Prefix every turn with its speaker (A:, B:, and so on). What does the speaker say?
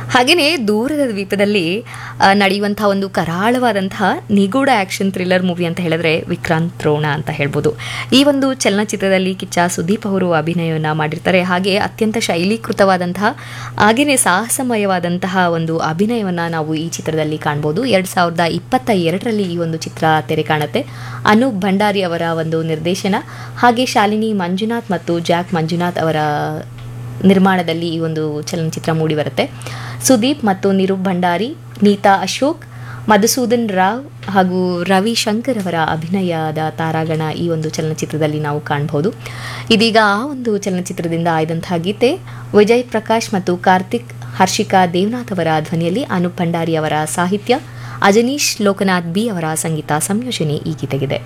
A: ಹಾಗೆಯೇ ದೂರದ ದ್ವೀಪದಲ್ಲಿ ಆ, ನಡೆಯುವಂತಹ ಒಂದು ಕರಾಳವಾದಂತಹ ನಿಗೂಢ ಆಕ್ಷನ್ ಥ್ರಿಲ್ಲರ್ ಮೂವಿ ಅಂತ ಹೇಳಿದ್ರೆ ವಿಕ್ರಾಂತ್ ರೋಣ ಅಂತ ಹೇಳ್ಬೋದು ಈ ಒಂದು ಚಲನಚಿತ್ರದಲ್ಲಿ ಕಿಚ್ಚ ಸುದೀಪ್ ಅವರು ಅಭಿನಯವನ್ನು ಮಾಡಿರ್ತಾರೆ ಹಾಗೆ ಅತ್ಯಂತ ಶೈಲೀಕೃತವಾದಂತಹ ಹಾಗೆಯೇ ಸಾಹಸಮಯವಾದಂತಹ ಒಂದು ಅಭಿನಯವನ್ನು ನಾವು ಈ ಚಿತ್ರದಲ್ಲಿ ಕಾಣ್ಬೋದು ಎರಡು ಸಾವಿರದ ಇಪ್ಪತ್ತ ಎರಡರಲ್ಲಿ ಈ ಒಂದು ಚಿತ್ರ ತೆರೆ ಕಾಣುತ್ತೆ ಅನೂಪ್ ಭಂಡಾರಿ ಅವರ ಒಂದು ನಿರ್ದೇಶನ ಹಾಗೆ ಶಾಲಿನಿ ಮಂಜುನಾಥ್ ಮತ್ತು ಜಾಕ್ ಮಂಜುನಾಥ್ ಅವರ ನಿರ್ಮಾಣದಲ್ಲಿ ಈ ಒಂದು ಚಲನಚಿತ್ರ ಮೂಡಿಬರುತ್ತೆ ಸುದೀಪ್ ಮತ್ತು ನಿರೂಪ್ ಭಂಡಾರಿ ನೀತಾ ಅಶೋಕ್ ಮಧುಸೂದನ್ ರಾವ್ ಹಾಗೂ ರವಿ ಶಂಕರ್ ಅವರ ಅಭಿನಯದ ತಾರಾಗಣ ಈ ಒಂದು ಚಲನಚಿತ್ರದಲ್ಲಿ ನಾವು ಕಾಣಬಹುದು ಇದೀಗ ಆ ಒಂದು ಚಲನಚಿತ್ರದಿಂದ ಆಯ್ದಂತಹ ಗೀತೆ ವಿಜಯ್ ಪ್ರಕಾಶ್ ಮತ್ತು ಕಾರ್ತಿಕ್ ಹರ್ಷಿಕಾ ದೇವನಾಥ್ ಅವರ ಧ್ವನಿಯಲ್ಲಿ ಅನೂಪ್ ಭಂಡಾರಿ ಅವರ ಸಾಹಿತ್ಯ ಅಜನೀಶ್ ಲೋಕನಾಥ್ ಬಿ ಅವರ ಸಂಗೀತ ಸಂಯೋಜನೆ ಈ ಗೀತೆಗಿದೆ